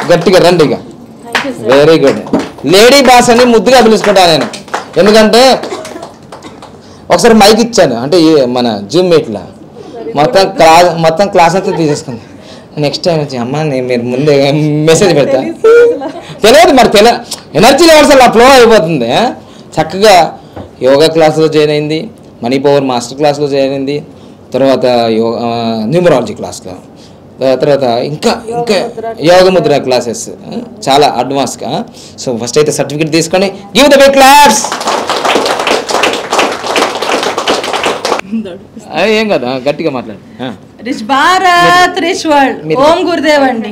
గట్టిగా రండి ఇక వెరీ గుడ్ లేడీ బాస్ అని ముద్దుగా పిలుచుకుంటాను నేను ఎందుకంటే ఒకసారి మైక్ ఇచ్చాను అంటే ఈ మన జూమ్ మీట్లో మొత్తం క్లాస్ మొత్తం క్లాస్ అంతా తీసేసుకుంది నెక్స్ట్ టైం వచ్చి అమ్మ నేను మీరు ముందే మెసేజ్ పెడతా తెలియదు మరి తెలియ ఎనర్జీ లెవెల్స్ అలా ఫ్లో అయిపోతుంది ఆ? చక్కగా యోగా క్లాసులో జాయిన్ అయింది మనీ పవర్ మాస్టర్ క్లాస్లో జాయిన్ అయింది తర్వాత యో న్యూమరాలజీ క్లాస్లో తర్వాత ఇంకా ఇంకా యోగ ముద్ర క్లాసెస్ చాలా అడ్వాన్స్గా సో ఫస్ట్ అయితే సర్టిఫికేట్ తీసుకొని గివ్ ద బిగ్ క్లాస్ ఏం కదా గట్టిగా మాట్లాడు ఆ. రిచ్ భారత్ రిచ్ వరల్డ్ మీరు- ఓం గురుదేవ్ అండి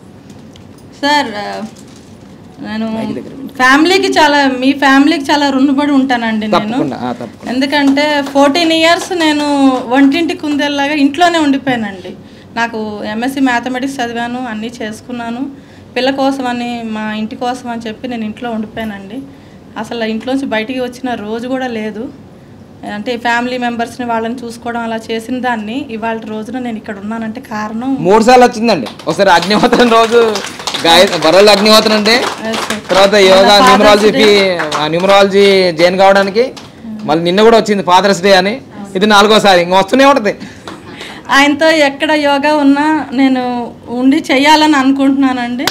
సార్ ఆ, నేను ఫ్యామిలీకి చాలా మీ ఫ్యామిలీకి చాలా రుణపడి ఉంటానండి నేను తప్పకుండా ఆ, తప్పకుండా ఎందుకంటే ఫోర్టీన్ ఇయర్స్ నేను వంటింటి కుందేలాగా ఇంట్లోనే ఉండిపోయానండి నాకు ఎంఎస్సి మ్యాథమెటిక్స్ చదివాను అన్నీ చేసుకున్నాను పిల్ల కోసం అని మా ఇంటి కోసం అని చెప్పి నేను ఇంట్లో ఉండిపోయానండి అసలు ఇంట్లోంచి బయటికి వచ్చిన రోజు కూడా లేదు అంటే ఫ్యామిలీ మెంబర్స్ని వాళ్ళని చూసుకోవడం అలా చేసిన దాన్ని ఇవాళ రోజున నేను ఇక్కడ ఉన్నానంటే కారణం మూడు సార్లు వచ్చిందండి ఒకసారి అగ్నిహోత్రం రోజు గాయ వరల్డ్ అగ్నిహోత్రం అంటే Yes, sir. తర్వాత యోగా Father's న్యూమరాలజీకి న్యూమరాలజీ జాయిన్ కావడానికి మళ్ళీ నిన్న కూడా వచ్చింది ఫాదర్స్ డే అని ఇది నాలుగోసారి ఇంకా వస్తూనే ఉంటుంది ఆయనతో ఎక్కడ యోగా ఉన్నా నేను ఉండి చెయ్యాలని అనుకుంటున్నానండి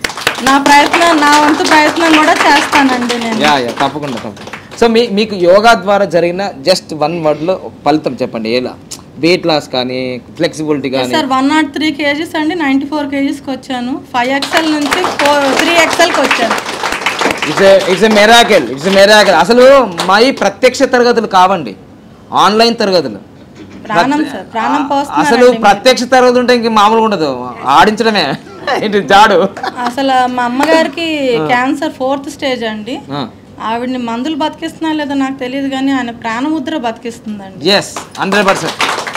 నా ప్రయత్నం నా వంతు ప్రయత్నం కూడా చేస్తానండి నేను యా యా తప్పకుండా తప్పకుండా సో మీ మీకు యోగా ద్వారా జరిగిన జస్ట్ వన్ వర్డ్లో ఫలితం చెప్పండి ఎలా వెయిట్ లాస్ కానీ ఫ్లెక్సిబిలిటీ కానీ sir one nought three kgs అండి నైంటీ ఫోర్ కేజీస్కి వచ్చాను ఫైవ్ ఎక్స్ఎల్ నుంచి ఫోర్ త్రీ ఎక్స్ఎల్కి వచ్చాను it's it's a miracle it's a miracle అసలు మా ఈ ప్రత్యక్ష తరగతులు కావండి ఆన్లైన్ తరగతులు ప్రాణం సార్ ప్రాణం అసలు పోస్తున్నారండి ప్రత్యక్ష తరగతి ఉంటే ఇంక మామూలుగా ఉండదు ఆడించడమే ఇటు జాడు అసలు మా అమ్మగారికి క్యాన్సర్ ఫోర్త్ స్టేజ్ అండి ఆ. ఆవిడ్ని మందులు బతికిస్తున్నా లేదో నాకు తెలియదు కానీ ఆయన ప్రాణముద్ర బతికిస్తుందండి yes hundred percent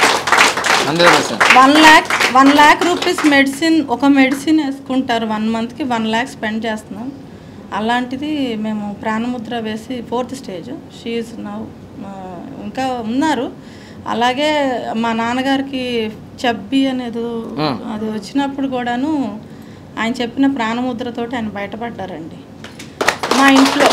hundred percent one lakh one lakh rupees medicine ఒక మెడిసిన్ వేసుకుంటారు వన్ మంత్కి వన్ ల్యాక్ స్పెండ్ చేస్తున్నాం అలాంటిది మేము ప్రాణముద్ర వేసి ఫోర్త్ స్టేజ్ షీఈస్ నౌ ఇంకా ఉన్నారు అలాగే మా నాన్నగారికి చబ్బి అనేది అది వచ్చినప్పుడు కూడాను ఆయన చెప్పిన ప్రాణముద్రతోటి ఆయన బయటపడ్డారండి మా ఇంట్లో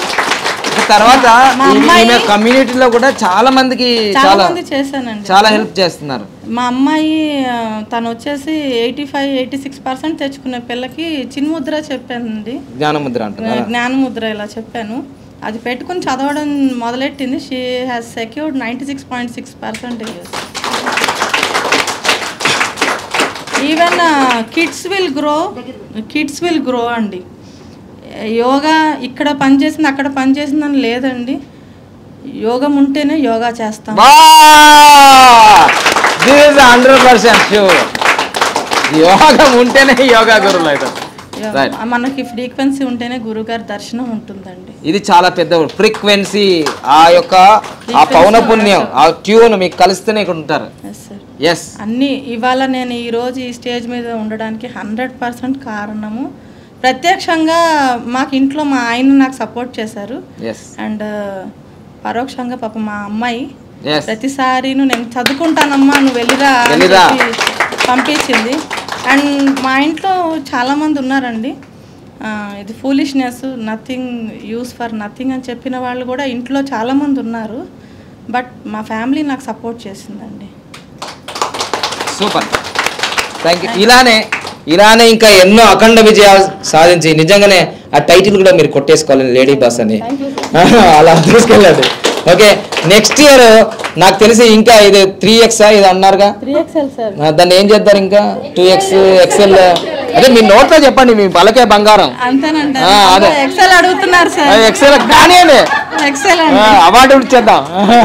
తర్వాత మా ఈ- అమ్మాయి- ఈమె కమ్యూనిటీలో కూడా చాలా మందికి చాలా చాలా మంది చేశానండి చాలా హెల్ప్ చేస్తున్నారు మా అమ్మాయి ఆ, తను వచ్చేసి eighty five eighty six percent తెచ్చుకునే పిల్లకి చిన్ముద్ర చెప్పానండి జ్ఞానముద్ర అంటున్నారు జ్ఞానముద్ర ఇలా చెప్పాను అది పెట్టుకుని చదవడం మొదలెట్టింది she has secured ninety six point six percentage even kids will grow kids will grow అండి యోగా ఇక్కడ పనిచేసింది అక్కడ పనిచేసిందని లేదండి యోగం ఉంటేనే యోగా చేస్తాం this is hundred percent sure yoga ఉంటేనే యోగా గురువులు అవుతారు రైట్ మనకి ఫ్రీక్వెన్సీ ఉంటేనే గురుగారి దర్శనం ఉంటుందండి ఇది చాలా పెద్ద ఫ్రీక్వెన్సీ ఆ యొక్క ఆ పౌన పుణ్యం ఆ ట్యూన్ మీకు కలిస్తేనే ఇక్కడ ఉంటారు ఎస్ సార్ ఎస్ అన్నీ ఇవాళ నేను ఈరోజు ఈ స్టేజ్ మీద ఉండడానికి హండ్రెడ్ పర్సెంట్ కారణము ప్రత్యక్షంగా మాకు ఇంట్లో మా ఆయన నాకు సపోర్ట్ చేశారు ఎస్ అండ్ పరోక్షంగా పాప మా అమ్మాయి ఎస్ ప్రతిసారి నేను చదువుకుంటానమ్మా నువ్వు వెళ్ళిరా అని వెళ్ళిరా. చెప్పి పంపించింది అండ్ మా ఇంట్లో చాలామంది ఉన్నారండి ఆ, ఇది foolishness nothing use for nothing అని చెప్పిన వాళ్ళు కూడా ఇంట్లో చాలామంది ఉన్నారు బట్ మా ఫ్యామిలీ నాకు సపోర్ట్ చేసిందండి సూపర్ థ్యాంక్ యూ ఇలానే ఇలానే ఇంకా ఎన్నో అఖండ విజయాలు సాధించి నిజంగానే ఆ టైటిల్ కూడా మీరు కొట్టేసుకోవాలి లేడీ బాస్ అని అలా తీసుకెళ్ళండి ఓకే నెక్స్ట్ ఇయర్ నాకు తెలిసి ఇంకా ఇది త్రీ ఎక్స్ ఇది అన్నారుగా త్రీ ఎక్స్ఎల్ సార్ ఆ, దాన్ని ఏం చేస్తారు ఇంకా టూ ఎక్స్ ఎక్స్ఎల్ అదే మీ నోట్లో చెప్పండి మీ పలకే బంగారం అంతేనంట ఆ, అదే. ఎక్సెల్ అడుగుతున్నారు సార్ ఎక్స్ఎల్ కానీ ఎక్సెల్ అవార్డు ఇచ్చేద్దాం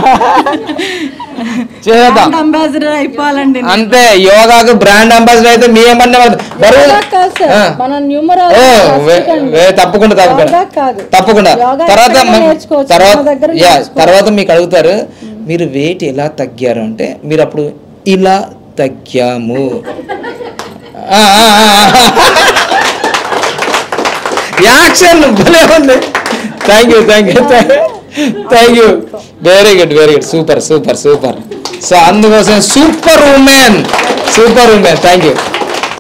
చేద్దాం అంబాసిడర్ అయిపోవాలండి అంతే యోగాకు బ్రాండ్ అంబాసిడర్ అయితే మీ ఏమన్నా బరువు కాదు సార్ ఆ. మన న్యూమరాల్ ఏ, వే- వే- తప్పకుండా తప్పకుండా యోగా కాదు. తప్పకుండా యోగా తర్వాత ఎక్కడైనా మ- నేర్చుకోవచ్చు. తర్వాత మన దగ్గర యా నేర్చుకోవచ్చు. తర్వాత మీకు అడుగుతారు మీరు వెయిట్ ఎలా తగ్గారు అంటే మీరు అప్పుడు ఇలా తగ్గాము ఆ, ఆ, ఆ, ఆ. యాక్షన్ భలే ఉంది thank you thank you thank you very good very good super super super so అందుకోసం super women super women thank you